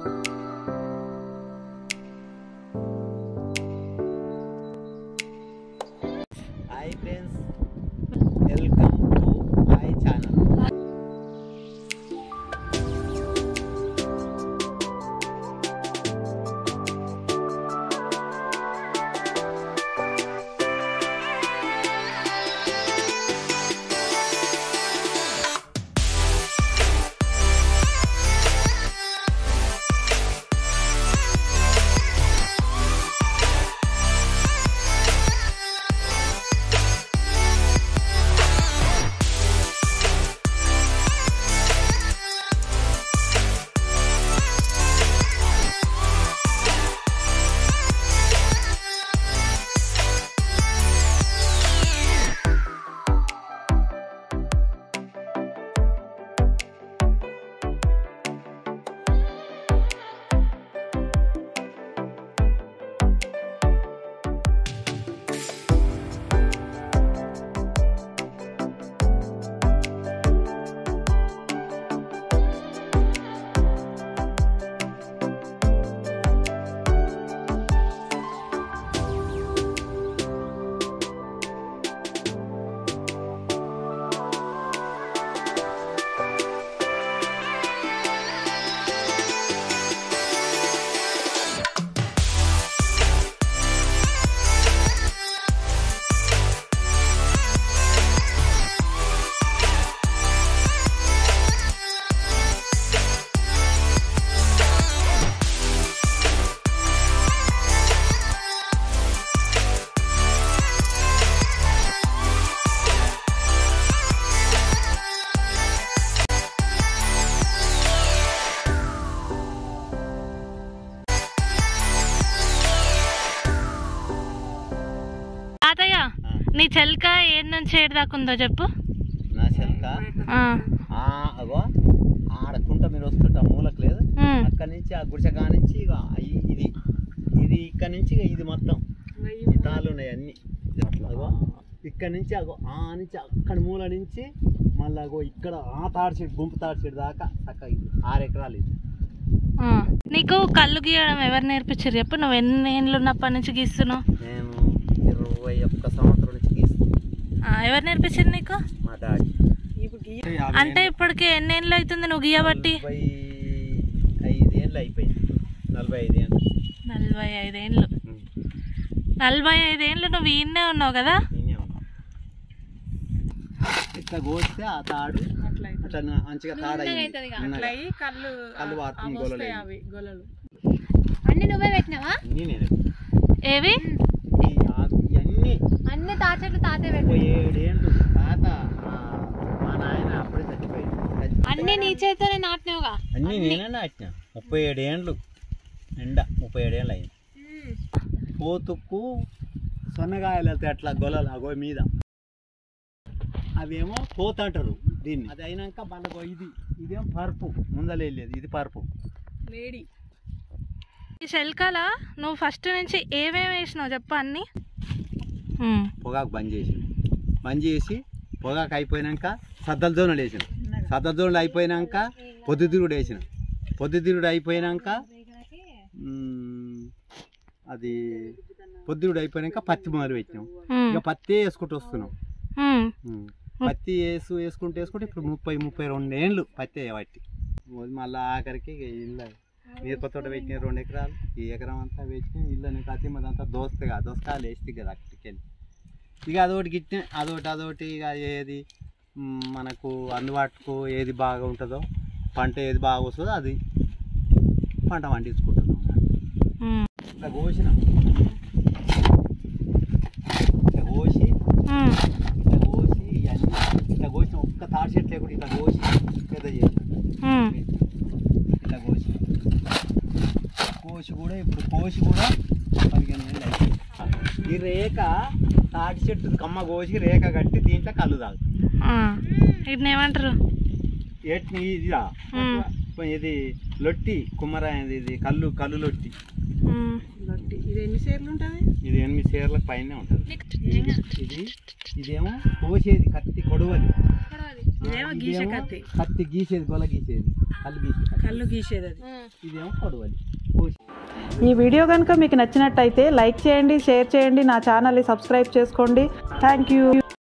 Hi friends welcome to my channel తాతయ్య నీ చెల్క ఏడు నుంచి ఏడు దాకా ఉందో చెప్పు నా చెలక ఆ, ఆ, అగో ఆడ కుంట మీరు వస్తుంట మూలకు లేదు ఉమ్, అక్కడి నుంచి ఆ గుడిసె కానించి ఇక ఈ- ఇది ఇది ఇక్కడ నుంచి ఇక ఇది మొత్తం ఈ తాళ్ళు ఉన్నాయి అన్ని అగో ఇక్కడ నుంచి అగో ఆ నుంచి అక్కడి మూల నుంచి మళ్ళీ అగో ఇక్కడ ఆ తాడి చెట్టు గుంపు తాడి చెట్టు దాకా చక్కగా ఇది ఆరు ఎకరాలు ఇది ఆ. నీకు కళ్ళు గీయడం ఎవరు నేర్పించారు చెప్పు నువ్వు ఎన్ని ఏళ్ళు ఉన్నప్పటి నుంచి గీస్తున్నావు నేను ఇరవై ఒక్క సంవత్సరం నుంచి గీస్తాను ఆ, ఎవరు నేర్పించారు నీకు మా డాడీ అంటే ఇప్పటికి ఎన్ని ఏళ్ళు అవుతుంది నువ్వు గీయబట్టి నలభై ఐదేళ్ళు అయిపోయింది నలభై ఐదేళ్ళు నలభై ఐదేళ్ళు నలభై ఐదేళ్ళు నువ్వు ఈయన్నే ఉన్నావు కదా నేనే ఉన్నా. ఇట్లా కోస్తే ఆ తాడు అట్లా నా- మంచిగా తాడు అయింది. ఉన్నగా. కళ్ళు కళ్ళు వాడుతుంది గొల్లలు అయింది. అవి గొల్లలు అన్ని నువ్వే పెట్టినావా అన్నీ నేనే ఏవి ఈ ఆకు ఇవన్నీ అన్ని తాచెట్లు తాతే పెట్టు ముప్పై ఏడేళ్ళు తాత ఆ, మా నాయన అప్పుడే చచ్చిపోయింది చచ్చి- అన్ని నీ చేతితోనే నాటినావుగా అన్నీ నేనే నాటిన ముప్పై ఏడేళ్ళు ఎండ ముప్పై ఏడేళ్ళు అయింది పోతుకు సొన్నగాయలు వెళ్తాయి అట్లా గొలలు అగో మీద అవేమో పోత అంటారు దీన్ని అది అయినాక మళ్ళీ ఇది ఇదేం పరుపు ముందర వెళ్ళేది ఇది పరుపు లేడీ ఈ చెల్కల నువ్వు ఫస్ట్ నుంచి ఏమేమి వేసినావు చెప్పు అన్ని ఉమ్, పొగాకు బంద్ చేసి బంద్ చేసి పొగాకు అయిపోయినాక సద్దల జోనలు వేసిన సద్దల జోనలు అయిపోయినాక పొద్దుతిరుగుడు వేసిన పొద్దుతిరుగుడు అయిపోయినాక మ్, అది పొద్దుడు అయిపోయినాక పత్తి మొదలు పెట్టినాం ఉమ్, ఇక పత్తి వేసుకుంటూ వస్తున్నాం ఉమ్, మ్, పత్తి వేసు వేసుకుంటూ వేసుకుంటే ఇప్పుడు ముప్పై ముప్పై రెండు ఏండ్లు పత్తి వేయబట్టి మళ్ళీ ఆఖరికి ఇక ఇల్లు మిరప తోట పెట్టిన రెండు ఎకరాలు ఈ ఎకరం అంతా పెట్టి ఇల్లు కత్తి మదంతా దోస్తగా దోసకాయలు వేస్తే కదా అక్కడికి ఇక అదొకటి గిట్టిన అదొకటి అదొకటి ఇక ఏది మ్, మనకు అందుబాటుకు ఏది బాగా ఉంటుందో పంట ఏది బాగా వస్తుందో అది పంట పండించుకుంటున్నాం ఉమ్, ఇట్లా కోసినాం ఇట్లా కోసి ఉమ్, ఇట్లా కోసి ఇవన్నీ ఇట్లా కోసిన ఒక్క తాడి చెట్టు లేకుండా ఇట్లా కోసి పెద్ద చేసిన ఉమ్, ఇట్లా కోసి కోసి కూడా ఇప్పుడు కోసి కూడా పదిహేను ఏళ్ళు అయిపోయింది ఈ రేక తాటి చెట్టు కమ్మ కోసి రేక కట్టి దీంట్లో కళ్ళు తాగు ఆ. వీటిని ఏమంటారు ఎట్ని ఇదిరా ఉమ్, ఇది లొట్టి కుమ్మరాయది ఇది కళ్ళు కళ్ళు లొట్టి ఉమ్. లడ్డి ఇది ఎన్ని సేర్లు ఉంటుంది ఇది ఎనిమిది సేర్ల పైన ఉంటుంది ఇది ఇదేమో కోసేది కత్తి కొడవలి ఆ, ఇదేమో గీసే ఇదేమో కత్తి కత్తి గీసేది గొల గీసేది కళ్ళు గీసేది కళ్ళు గీసేది అది ఇదేమో కొడవలి కోసి ఈ వీడియో కనుక మీకు నచ్చినట్టయితే లైక్ చేయండి షేర్ చేయండి నా ఛానల్ని సబ్స్క్రైబ్ చేసుకోండి థ్యాంక్ యూ